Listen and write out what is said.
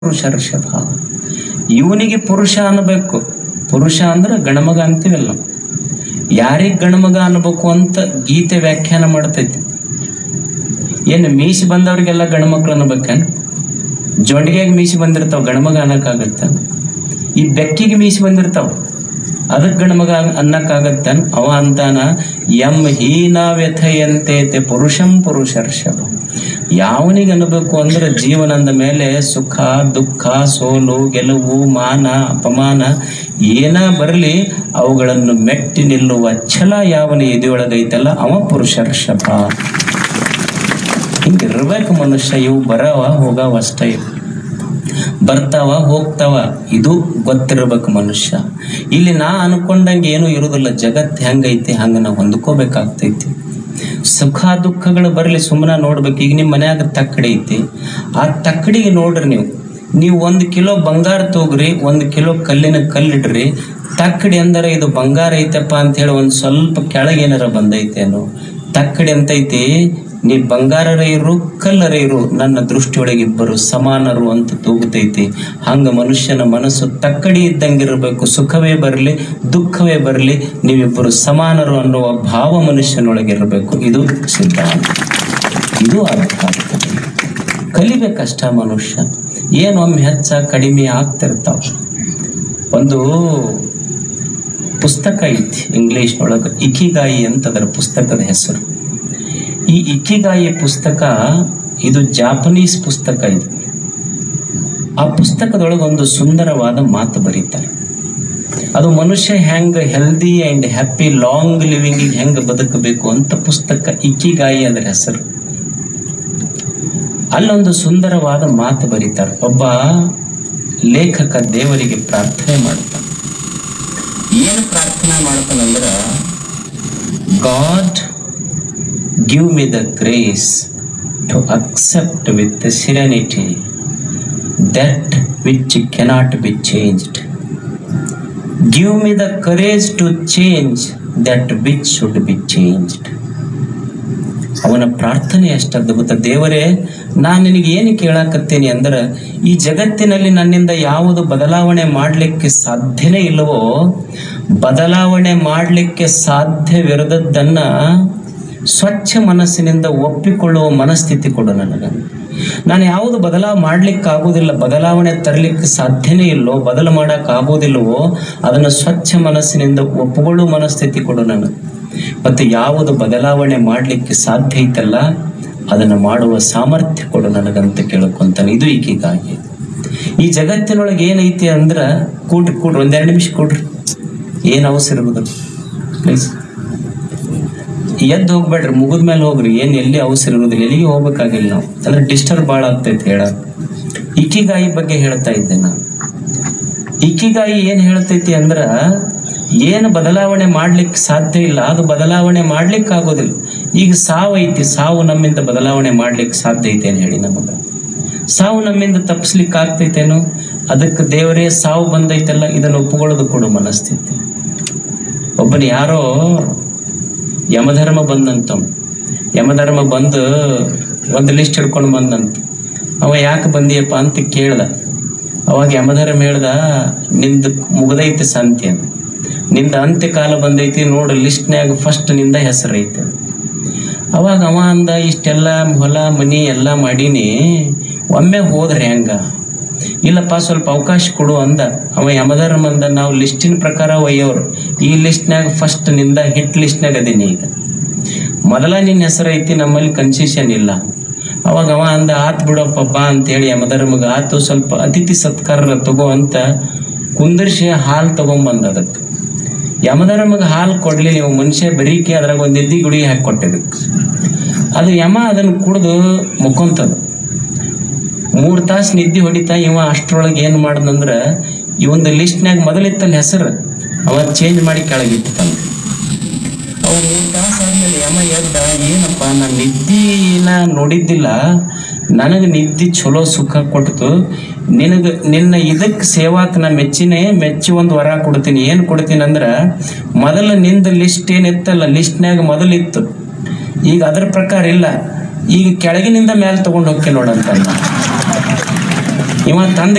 ಪುರುಷರ್ಷಭ ಇವನಿಗೆ ಪುರುಷ ಅನ್ನಬೇಕು ಪುರುಷ ಅಂದ್ರೆ ಗಣಮಗ ಅಂತೀವಲ್ಲ ನಾವು. ಯಾರಿಗ್ ಗಣಮಗ ಅನ್ಬೇಕು ಅಂತ ಗೀತೆ ವ್ಯಾಖ್ಯಾನ ಮಾಡ್ತೈತಿ ಏನು ಮೀಸಿ ಬಂದವ್ರಿಗೆಲ್ಲ ಗಣಮಕ್ಳು ಅನ್ಬೇಕೇನ್ ಜೊಂಡಿಗೆಗೆ ಮೀಸಿ ಬಂದಿರ್ತಾವ ಗಣಮಗ ಅನ್ನಕ್ಕಾಗತ್ತ ಈ ಬೆಕ್ಕಿಗೆ ಮೀಸಿ ಬಂದಿರ್ತಾವ ಅದಕ್ ಗಣಮಗ ಅನ್ನಕ್ಕಾಗತ್ತನ್ ಅವ ಅಂತಾನ ಎಂ ಹೀನ ವ್ಯಥೆಯಂತೈತೆ ಪುರುಷಂ ಪುರುಷರ್ಷಭ ಯಾವನಿಗೆ ಅನ್ಬೇಕು ಅಂದ್ರೆ ಜೀವನದ ಮೇಲೆ ಸುಖ ದುಃಖ ಸೋಲು ಗೆಲುವು ಮಾನ ಅಪಮಾನ ಏನ ಬರಲಿ ಅವುಗಳನ್ನು ಮೆಟ್ಟಿ ನಿಲ್ಲುವ ಛಲ ಯಾವನ ಎದೆಯೊಳಗೈತಲ್ಲ ಅವ ಪುರುಷರ್ಷಭ ಹಿಂಗಿರ್ಬೇಕು ಮನುಷ್ಯ ಇವು ಬರವ ಹೋಗವ ಅಷ್ಟೇ ಇವು. ಬರ್ತಾವ ಹೋಗ್ತಾವ ಇದು ಗೊತ್ತಿರ್ಬೇಕು ಮನುಷ್ಯ ಇಲ್ಲಿ ನಾ ಅನ್ಕೊಂಡಂಗೆ ಏನು ಇರುದಿಲ್ಲ ಜಗತ್ ಹೆಂಗೈತಿ ಹಂಗ ನಾವು ಹೊಂದ್ಕೋಬೇಕಾಗ್ತೈತಿ ಸುಖ ದುಃಖಗಳು ಬರ್ಲಿ ಸುಮ್ಮನೆ ನೋಡ್ಬೇಕು ಈಗ ನಿಮ್ ಮನ್ಯಾಗ ತಕ್ಕಡಿ ಐತಿ ಆ ತಕ್ಕಡಿಗೆ ನೋಡ್ರಿ ನೀವು ನೀವು ಒಂದ್ ಕಿಲೋ ಬಂಗಾರ ತಗೋರಿ ಒಂದ್ ಕಿಲೋ ಕಲ್ಲಿನ ಕಲ್ಲಿಡ್ರಿ ತಕ್ಕಡಿ ಅಂದರೆ ಇದು ಬಂಗಾರ ಐತಪ್ಪ ಅಂತ ಹೇಳಿ ಒಂದ್ ಸ್ವಲ್ಪ ಕೆಳಗೇನಾರ ಬಂದೈತೇನೋ ತಕ್ಕಡಿ ಅಂತೈತಿ ನೀ ಬಂಗಾರರ ಇರು ಕಲ್ಲರ ಇರು ನನ್ನ ದೃಷ್ಟಿಯೊಳಗೆ ಇಬ್ಬರು ಸಮಾನರು ಅಂತ ತೂಗುತೈತಿ ಹಂಗ ಮನುಷ್ಯನ ಮನಸ್ಸು ತಕ್ಕಡಿ ಇದ್ದಂಗಿರ್ಬೇಕು ಸುಖವೇ ಬರಲಿ ದುಃಖವೇ ಬರಲಿ ನೀವಿಬ್ಬರು ಸಮಾನರು ಅನ್ನುವ ಭಾವ ಮನುಷ್ಯನೊಳಗಿರಬೇಕು ಇದು ಸಿದ್ಧಾಂತ ಇದು ಅರ್ಥ ಆಗ್ತದೆ ಕಲಿಬೇಕಷ್ಟ ಮನುಷ್ಯ ಏನೊಮ್ಮೆ ಹೆಚ್ಚ ಕಡಿಮೆ ಆಗ್ತಿರ್ತಾವ ಒಂದು ಪುಸ್ತಕ ಐತಿ ಇಂಗ್ಲಿಷ್ನೊಳಗ ಇಕಿಗಾಯಿ ಅಂತ ಅದರ ಪುಸ್ತಕದ ಹೆಸರು ಈ ಇಕಿಗಾಯಿ ಪುಸ್ತಕ ಇದು ಜಾಪನೀಸ್ ಪುಸ್ತಕ ಇದು ಆ ಪುಸ್ತಕದೊಳಗೆ ಒಂದು ಸುಂದರವಾದ ಮಾತು ಬರೀತಾರೆ ಅದು ಮನುಷ್ಯ ಹೆಂಗ್ healthy and happy long living ಹೆಂಗ್ ಬದುಕಬೇಕು ಅಂತ ಪುಸ್ತಕ ಇಕ್ಕಿಗಾಯಿ ಅದರ ಹೆಸರು ಅಲ್ಲೊಂದು ಸುಂದರವಾದ ಮಾತು ಬರೀತಾರೆ ಒಬ್ಬ ಲೇಖಕ ದೇವರಿಗೆ ಪ್ರಾರ್ಥನೆ ಮಾಡ್ತಾನೆ ಏನು ಪ್ರಾರ್ಥನೆ ಮಾಡ್ತಾನಂದ್ರ God give me the grace to accept with serenity that which cannot be changed give me the courage to change that which should be changed ಅವನ ಪ್ರಾರ್ಥನೆ ಎಷ್ಟು ಅದ್ಭುತ ದೇವರೇ ನಾನ್ ನಿನಗೆ ಏನು ಕೇಳಾಕತ್ತೇನೆ ಅಂದ್ರ ಈ ಜಗತ್ತಿನಲ್ಲಿ ನನ್ನಿಂದ ಯಾವುದು ಬದಲಾವಣೆ ಮಾಡ್ಲಿಕ್ಕೆ ಸಾಧ್ಯನೇ ಇಲ್ಲವೋ ಬದಲಾವಣೆ ಮಾಡ್ಲಿಕ್ಕೆ ಸಾಧ್ಯವಿರದದ್ದನ್ನ ಸ್ವಚ್ಛ ಮನಸ್ಸಿನಿಂದ ಒಪ್ಪಿಕೊಳ್ಳುವ ಮನಸ್ಥಿತಿ ಕೊಡು ನನಗ ನಾನು ಯಾವುದು ಬದಲಾವ ಮಾಡ್ಲಿಕ್ಕೆ ಆಗುದಿಲ್ಲ ಬದಲಾವಣೆ ತರಲಿಕ್ಕೆ ಸಾಧ್ಯನೇ ಇಲ್ಲೋ ಬದಲು ಮಾಡಕ್ ಆಗುವುದಿಲ್ಲವೋ ಅದನ್ನ ಸ್ವಚ್ಛ ಮನಸ್ಸಿನಿಂದ ಒಪ್ಪಿಕೊಳ್ಳುವ ಮನಸ್ಥಿತಿ ಕೊಡು ನನಗೆ ಮತ್ತೆ ಯಾವುದು ಬದಲಾವಣೆ ಮಾಡ್ಲಿಕ್ಕೆ ಸಾಧ್ಯ ಐತಲ್ಲ ಅದನ್ನ ಮಾಡುವ ಸಾಮರ್ಥ್ಯ ಕೊಡು ನನಗಂತ ಕೇಳ್ಕೊಂತಾನೆ ಇದು ಈಗೀಗಾಗಿ ಈ ಜಗತ್ತಿನೊಳಗೆ ಏನೈತಿ ಅಂದ್ರ ಕೂಡ್ರಿ ಕೂಡ್ರಿ ಒಂದೆರಡು ನಿಮಿಷ ಕೊಡ್ರಿ ಏನ್ ಅವಸರ ಇರುವುದು ಪ್ಲೀಸ್ ಎದ್ದು ಹೋಗ್ಬೇಡ್ರಿ ಮುಗಿದ ಮೇಲೆ ಹೋಗ್ರಿ ಏನ್ ಎಲ್ಲಿ ಅವಸರ ಇರುವುದಿಲ್ಲ ಎಲ್ಲಿಗೆ ಹೋಗ್ಬೇಕಾಗಿಲ್ಲ ನಾವು ಅಂದ್ರೆ ಡಿಸ್ಟರ್ಬ್ ಬಾಳ ಆಗ್ತೈತಿ ಹೇಳ ಇಕ್ಕಿಗಾಯಿ ಬಗ್ಗೆ ಹೇಳ್ತಾ ಇದ್ದೆ ನಾನು ಇಕ್ಕಿಗಾಯಿ ಏನ್ ಹೇಳ್ತೈತಿ ಅಂದ್ರ ಏನು ಬದಲಾವಣೆ ಮಾಡ್ಲಿಕ್ಕೆ ಸಾಧ್ಯ ಇಲ್ಲ ಅದು ಬದಲಾವಣೆ ಮಾಡ್ಲಿಕ್ಕೆ ಆಗೋದಿಲ್ಲ ಈಗ ಸಾವು ಐತಿ ಸಾವು ನಮ್ಮಿಂದ ಬದಲಾವಣೆ ಮಾಡ್ಲಿಕ್ಕೆ ಸಾಧ್ಯ ಐತೆ ಹೇಳಿ ನಮಗ ಸಾವು ನಮ್ಮಿಂದ ತಪ್ಪಿಸ್ಲಿಕ್ಕೆ ಆಗ್ತೈತೇನು ಅದಕ್ಕೆ ದೇವರೇ ಸಾವು ಬಂದೈತಲ್ಲ ಇದನ್ನು ಒಪ್ಪಿಕೊಳ್ಳೋದು ಕೊಡು ಮನಸ್ಥಿತಿ ಒಬ್ಬನ ಯಾರೋ ಯಮಧರ್ಮ ಬಂದಂತ ಯಮಧರ್ಮ ಬಂದು ಒಂದು ಲಿಸ್ಟ್ ಹಿಡ್ಕೊಂಡು ಬಂದಂತ ಅವ ಯಾಕೆ ಬಂದಿಯಪ್ಪ ಅಂತ ಕೇಳ್ದ ಅವಾಗ ಯಮಧರ್ಮ ಹೇಳ್ದ ನಿಂದ ಮುಗ್ದೈತಿ ಸಂತೆ ಅಂತ ನಿಂದ ಅಂತ್ಯಕಾಲ ಬಂದೈತಿ ನೋಡು ಲಿಸ್ಟ್ನ್ಯಾಗ ಫಸ್ಟ್ ನಿಂದ ಹೆಸರೈತೆ ಅವಾಗ ಅವ ಅಂದ ಇಷ್ಟೆಲ್ಲ ಹೊಲ ಮನಿ ಎಲ್ಲ ಮಾಡೀನಿ ಒಮ್ಮೆ ಹೋದ್ರೆ ಹೆಂಗ ಇಲ್ಲಪ್ಪ ಸ್ವಲ್ಪ ಅವಕಾಶ ಕೊಡು ಅಂದ ಅವ ಯಮಧರ್ಮ ಅಂದ ನಾವು ಲಿಸ್ಟಿನ ಪ್ರಕಾರ ಒಯ್ಯೋರು ಈ ಲಿಸ್ಟ್ನ್ಯಾಗ ಫಸ್ಟ್ ನಿಂದ ಹಿಟ್ ಲಿಸ್ಟ್ನಾಗ ಅದೀನಿ ಈಗ ಮೊದಲ ನಿನ್ನ ಹೆಸರೈತಿ ನಮ್ಮಲ್ಲಿ ಕನ್ಸೆಷನ್ ಇಲ್ಲ ಅವಾಗ ಅವ ಅಂದ ಆತ್ ಬಿಡಪ್ಪ ಬಾ ಅಂತ ಹೇಳಿ ಯಮಧರ್ಮಗ ಆತು ಸ್ವಲ್ಪ ಅತಿಥಿ ಸತ್ಕಾರ ತಗೋ ಅಂತ ಕುಂದರ್ಸಿ ಹಾಲ್ ತಗೊಂಬಂದ ಅದಕ್ಕೆ ಯಮಧರ್ಮಗ ಹಾಲು ಕೊಡ್ಲಿ ನೀವು ಮನುಷ್ಯ ಬರೀಕೆ ಅದ್ರಾಗ ಒಂದ್ ಎದ್ದಿ ಗುಡಿ ಹಾಕಿ ಕೊಟ್ಟಿದ್ದಕ್ಕೆ ಅದು ಯಮ ಅದನ್ನ ಕುಡ್ದು ಮುಕ್ಕೊಂತದ ಮೂರ್ ತಾಸ್ ನಿದ್ದೆ ಹೊಡಿತಾ ಇವ ಅಷ್ಟ್ರೊಳಗೆ ಏನ್ ಮಾಡ್ದಂದ್ರ ಈ ಒಂದು ಲಿಸ್ಟ್ನ್ಯಾಗ ಮೊದಲಿತ್ತಲ್ಲಿ ಹೆಸರು ಅವ ಚೇಂಜ್ ಮಾಡಿ ಕೆಳಗಿಟ್ಟಂತ ಅವ ಮೂರ್ ತಾಸ್ ಆದ್ಮೇಲೆ ಯಮ ಎದ್ದ ಏನಪ್ಪ ನಾನ್ ನಿದ್ದಿನ ನೋಡಿದ್ದಿಲ್ಲ ನನಗ ನಿದ್ದಿ ಚಲೋ ಸುಖ ಕೊಡ್ತು ನಿನಗ ನಿನ್ನ ಇದಕ್ ಸೇವಾಕ್ ನಾ ಮೆಚ್ಚಿನೇ ಮೆಚ್ಚಿ ಒಂದು ವರ ಕೊಡ್ತೀನಿ ಏನ್ ಕೊಡ್ತೀನಿ ಅಂದ್ರ ಮೊದಲ ನಿಂದ ಲಿಸ್ಟ್ ಏನಿತ್ತಲ್ಲ ಲಿಸ್ಟ್ನ್ಯಾಗ ಮೊದಲಿತ್ತು ಈಗ ಅದ್ರ ಪ್ರಕಾರ ಇಲ್ಲ ಈಗ ಕೆಳಗಿನಿಂದ ಮೇಲೆ ತಗೊಂಡ್ ಹೋಗ್ತೀನಿ ನೋಡಂತ ಇವ ತಂದ